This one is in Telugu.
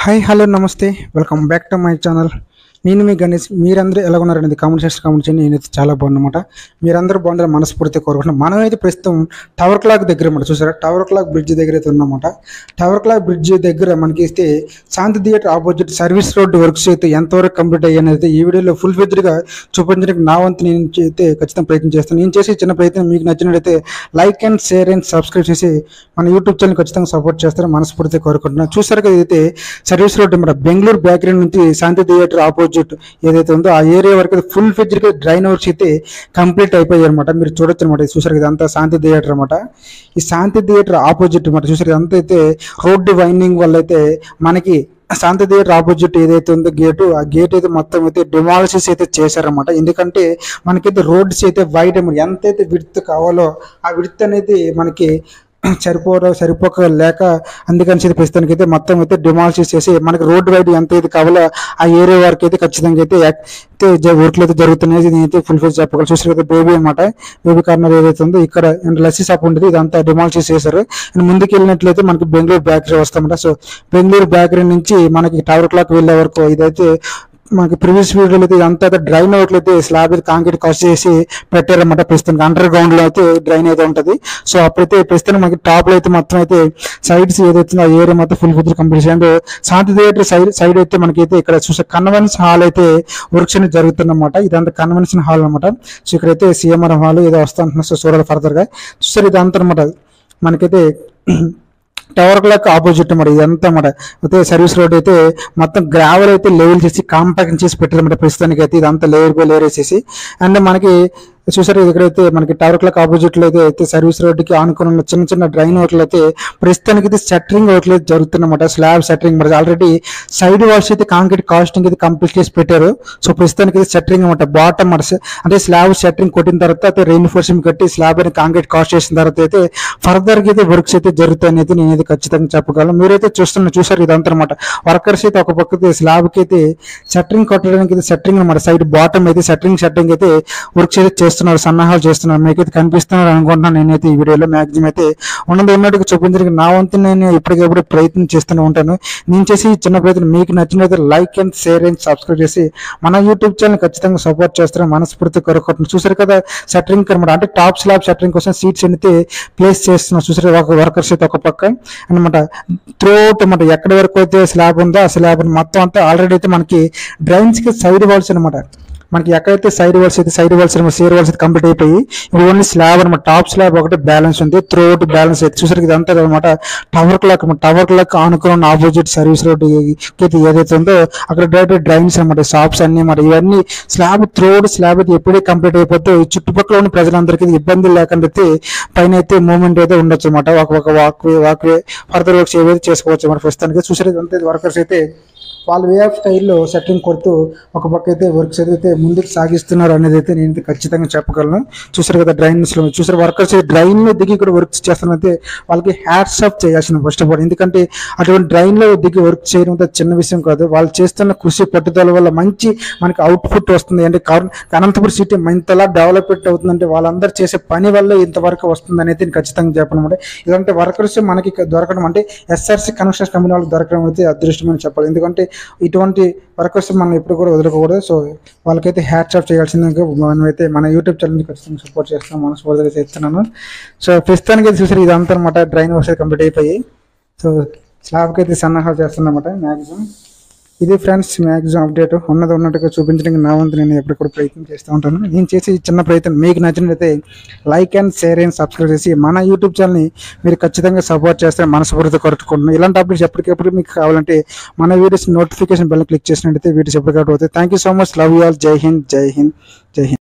హాయ్ హలో నమస్తే welcome back to my channel నేను మీ గణేష్ మీరందరూ ఎలా ఉన్నారనేది కామెంట్ సెక్షన్ కామెంట్ చేయండి నేనైతే చాలా బాగున్నమాట మీరందరూ బాగుండాలి మనస్ఫూర్తి కోరుకుంటున్నాం మనం అయితే ప్రస్తుతం టవర్ క్లాక్ దగ్గర అన్నమాట చూసారా టవర్ క్లాక్ బ్రిడ్జ్ దగ్గర అయితే ఉన్నమాట టవర్ క్లాక్ బ్రిడ్జ్ దగ్గర మనకి ఇస్తే Shanti theatre opposite service road works అయితే ఎంతవరకు కంప్లీట్ అయ్యాయి అనేది ఈ వీడియోలో ఫుల్ ఫెజ్డ్గా చూపించడానికి నా వంతు నేను అయితే ఖచ్చితంగా ప్రయత్నం చేస్తాను నేను చేసే చిన్న ప్రయత్నం మీకు నచ్చినట్లయితే like and share and subscribe చేసి మన యూట్యూబ్ ఛానల్ ఖచ్చితంగా సపోర్ట్ చేస్తారని మనస్ఫూర్తిగా కోరుకుంటున్నాను చూసారు కదా ఇదైతే సర్వీస్ రోడ్ మన బెంగళూరు బ్యాక్ నుంచి శాంతి థియేటర్ ఆపోజిట్ ఏదైతే ఉందో ఆ ఏరియా వరకు ఫుల్ ఫెజ్డ్గా డ్రైన్ వర్క్స్ అయితే కంప్లీట్ అయిపోయాయి అనమాట మీరు చూడొచ్చు అనమాట చూసారు కదా అంతా శాంతి థియేటర్ అనమాట ఈ శాంతి థియేటర్ ఆపోజిట్ అనమాట చూసారు ఇదంతా అయితే రోడ్డు వైండింగ్ వల్ల అయితే మనకి శాంతి థియేటర్ ఆపోజిట్ ఏదైతే ఉందో గేటు ఆ గేట్ అయితే మొత్తం అయితే డిమాలిసిస్ అయితే చేశారన్నమాట ఎందుకంటే మనకైతే రోడ్స్ అయితే వైడ్ ఎంతైతే విడ్త్ కావాలో ఆ విడ్త్ అనేది మనకి సరిపోవడం సరిపోక లేక అందుకని చెప్పి ప్రస్తుతానికి అయితే మొత్తం అయితే డిమాలిసిస్ చేసి మనకి రోడ్ వైడ్ ఎంత అయితే కావాలో ఆ ఏరియా వరకు అయితే ఖచ్చితంగా అయితే యాక్- అయితే జ- వర్క్లు అయితే జరుగుతున్నాయి ఇది అయితే ఫుల్ ఫిల్ చెప్పగలను చూసారు కదా బేబీ అనమాట బేబీ కార్నర్ ఏదైతే ఉందో ఇక్కడ లస్సీ షాప్ ఉంటుంది ఇదంతా డిమాలిసిస్ చేశారు అండ్ ముందుకు వెళ్ళినట్లయితే మనకి బెంగళూరు బేకరీ వస్తామట సో బెంగళూరు బేకరీ నుంచి మనకి టవర్ క్లాక్ వెళ్ళే వరకు ఇదైతే మనకి ప్రీవియస్ వీడియోలో అయితే ఇదంతా అయితే డ్రైన్ అవుట్లు అయితే స్లాబ్ అయితే కాంక్రీట్ కాస్ట్ చేసి పెట్టారన్నమాట ప్రస్తుతానికి అండర్ గ్రౌండ్ లో అయితే డ్రైన్ అయితే ఉంటది సో అప్పుడైతే ప్రస్తుతం మనకి టాప్ లో అయితే మొత్తం అయితే సైడ్స్ ఏదైతే ఆ ఏరియా మొత్తం full full complete and Shanti theatre side side అయితే మనకైతే ఇక్కడ చూసే కన్వెన్షన్ హాల్ అయితే వర్క్స్ అనేది జరుగుతుందన్నమాట ఇదంతా కన్వెన్షన్ హాల్ అన్నమాట సో ఇక్కడైతే సీఎంఆర్ హాల్ ఏదో వస్తా అంటున్నారు సో చూడాలి ఫర్దర్ గా చూసారు ఇదంతా అనమాట మనకైతే టవర్ క్లాక్ ఆపోజిట్ మరి ఇదంతా అన్నమాట అయితే సర్వీస్ రోడ్ అయితే మొత్తం గ్రావెల్ అయితే లెవెల్ చేసి కాంపాక్ట్ చేసి పెట్టారన్నమాట ప్రస్తుతానికి అయితే ఇదంతా లేయర్ బై లేయర్ వేసేసి అండ్ మనకి చూసారు ఇక్కడైతే మనకి టవర్ క్లాక్ ఆపోజిట్ లో అయితే అయితే సర్వీస్ రోడ్ కి ఆనుకుని ఉన్న చిన్న చిన్న డ్రైన్ వర్క్లు అయితే ప్రస్తుతానికి అయితే సెటరింగ్ వర్క్లు అయితే జరుగుతున్నమాట స్లాబ్ సెటరింగ్ మరి ఆల్రెడీ సైడ్ వాల్స్ అయితే కాంక్రీట్ కాస్టింగ్ అయితే కంప్లీట్ చేసి పెట్టారు సో ప్రస్తుతానికి అయితే సెటరింగ్ అనమాట బాటమ్ అంటే స్లాబ్ సెటరింగ్ కొట్టిన తర్వాత అయితే రెయిన్ఫోర్సింగ్ కట్టి స్లాబ్ అని కాంక్రీట్ కాస్ట్ చేసిన తర్వాత అయితే ఫర్దర్ గా అయితే వర్క్స్ అయితే జరుగుతాయని అయితే నేనైతే ఖచ్చితంగా చెప్పగలను మీరైతే చూస్తున్న చూసారు ఇదంతా అనమాట వర్కర్స్ అయితే ఒక పక్క స్లాబ్ కి అయితే సెటరింగ్ కొట్టడానికి అయితే సెటరింగ్ అనమాట సైడ్ బాటమ్ అయితే సెటరింగ్ సెట్టింగ్ అయితే వర్క్స్ అయితే చేస్తున్నారు సన్నాహాలు చేస్తున్నారు మీకైతే కనిపిస్తున్నారు అనుకుంటున్నాను నేనైతే ఈ వీడియోలో మాక్సిమం అయితే ఉన్నది ఉన్నట్టుగా చూపించడానికి నా వంతు నేను ఎప్పటికప్పుడు ప్రయత్నం చేస్తూనే ఉంటాను నేను చేసి ఈ చిన్న ప్రయత్నం మీకు నచ్చినైతే like and share and subscribe చేసి మన యూట్యూబ్ ఛానల్ ఖచ్చితంగా సపోర్ట్ చేస్తారని మనస్ఫూర్తి కోరుకుంటున్నాను చూసారు కదా సెటరింగ్ అనమాట అంటే టాప్ స్లాబ్ సెటరింగ్ కోసం సీట్స్ అయితే ప్లేస్ చేస్తున్నారు చూసారు ఒక వర్కర్స్ అయితే ఒక పక్క అనమాట త్రూఅవుట్ అనమాట ఎక్కడి వరకు అయితే స్లాబ్ ఉందో ఆ స్లాబ్ మొత్తం అంతా ఆల్రెడీ అయితే మనకి డ్రైన్స్ కి సైడ్ వాల్స్ అనమాట మనకి ఎక్కడైతే సైడ్ వాల్స్ అయితే సైడ్ వాల్స్ సేర్ వాల్స్ అయితే కంప్లీట్ అయిపోయి ఇప్పుడు ఓన్లీ స్లాబ్ అనమాట టాప్ స్లాబ్ ఒకటి బ్యాలెన్స్ ఉంది త్రూ అవుట్ బ్యాలెన్స్ అయితే చూసారు ఇదంతా అనమాట టవర్ క్లాక్ టవర్ క్లాక్ ఆనుకున్న ఆపోజిట్ సర్వీస్ రోడ్ అయితే ఏదైతే ఉందో అక్కడ డైరెక్ట్ డ్రైన్స్ అనమాట షాప్స్ అన్ని అనమాట ఇవన్నీ స్లాబ్ త్రూ అవుట్ స్లాబ్ అయితే ఎప్పుడే కంప్లీట్ అయిపోతే ఈ చుట్టుపక్కల ఉన్న ప్రజలందరికీ ఇబ్బంది లేకుండా అయితే పైన అయితే మూవ్మెంట్ అయితే ఉండొచ్చు అనమాట ఒక ఒక walkway walkway further works ఏవైతే చేసుకోవచ్చు అనమాట ప్రస్తుతానికి చూసారు ఇదంతా వర్కర్స్ అయితే వాళ్ళ వే ఆఫ్ స్టైల్లో సెట్టింగ్ కొడుతూ ఒక పక్క అయితే వర్క్స్ అయితే ముందుకు సాగిస్తున్నారు అనేది అయితే నేను ఖచ్చితంగా చెప్పగలను చూసారు కదా డ్రైన్స్ లో చూసారు వర్కర్స్ డ్రైన్ లో దిగి ఇక్కడ వర్క్ చేస్తున్నైతే వాళ్ళకి హ్యాట్స్ ఆఫ్ చేయాల్సిన ఫస్ట్ ఆఫ్ ఆల్ ఎందుకంటే అటువంటి డ్రైన్ లో దిగి వర్క్ చేయడం అంత చిన్న విషయం కాదు వాళ్ళు చేస్తున్న కృషి పట్టుదల వల్ల మంచి మనకి అవుట్పుట్ వస్తుంది అంటే కర్- అనంతపురం సిటీ ఇంతలా డెవలప్మెంట్ అవుతుందంటే వాళ్ళందరూ చేసే పని వల్ల ఇంతవరకు వస్తుంది అనేది నేను ఖచ్చితంగా చెప్పడం అంటే ఇలాంటి వర్కర్స్ మనకి ఇక్కడ దొరకడం అంటే ఎస్ఆర్సి కన్స్ట్రక్షన్ కంపెనీ వాళ్ళకి దొరకడం అయితే అదృష్టమని చెప్పాలి ఎందుకంటే ఇటువంటి వర్కర్స్ మనం ఎప్పుడు కూడా వదలకూడదు సో వాళ్ళకైతే హ్యాట్స్ ఆఫ్ చేయాల్సిందిగా మనం అయితే మన యూట్యూబ్ ఛానల్ ఖచ్చితంగా సపోర్ట్ చేస్తాం మనస్ఫూర్తిగా చేస్తున్నాను సో ప్రస్తుతానికి అయితే చూసారు ఇదంతా అనమాట డ్రైన్ వర్క్స్ కంప్లీట్ అయిపోయి సో స్లాబ్కి అయితే సన్నాహాలు చేస్తున్నమాట మ్యాక్సిమం ఇది ఫ్రెండ్స్ మ్యాక్సిమం అప్డేట్ ఉన్నది ఉన్నట్టుగా చూపించడానికి నా వంతు నేను ఎప్పుడు కూడా ప్రయత్నం చేస్తూ ఉంటాను నేను చేసే ఈ చిన్న ప్రయత్నం మీకు నచ్చినట్లయితే like and share and subscribe చేసి మన యూట్యూబ్ ఛానల్ని మీరు ఖచ్చితంగా సపోర్ట్ చేస్తే మనస్ఫూర్తి కొట్టుకుంటున్నాను ఇలాంటి అప్డేట్స్ ఎప్పటికెప్పుడు మీకు కావాలంటే మన వీడియోస్ నోటిఫికేషన్ బెల్ క్లిక్ చేసినట్టయితే వీడియోస్ ఎప్పటికప్పుడు అవుతాయి thank you so much love you all జై హింద్ జై హింద్ జై హింద్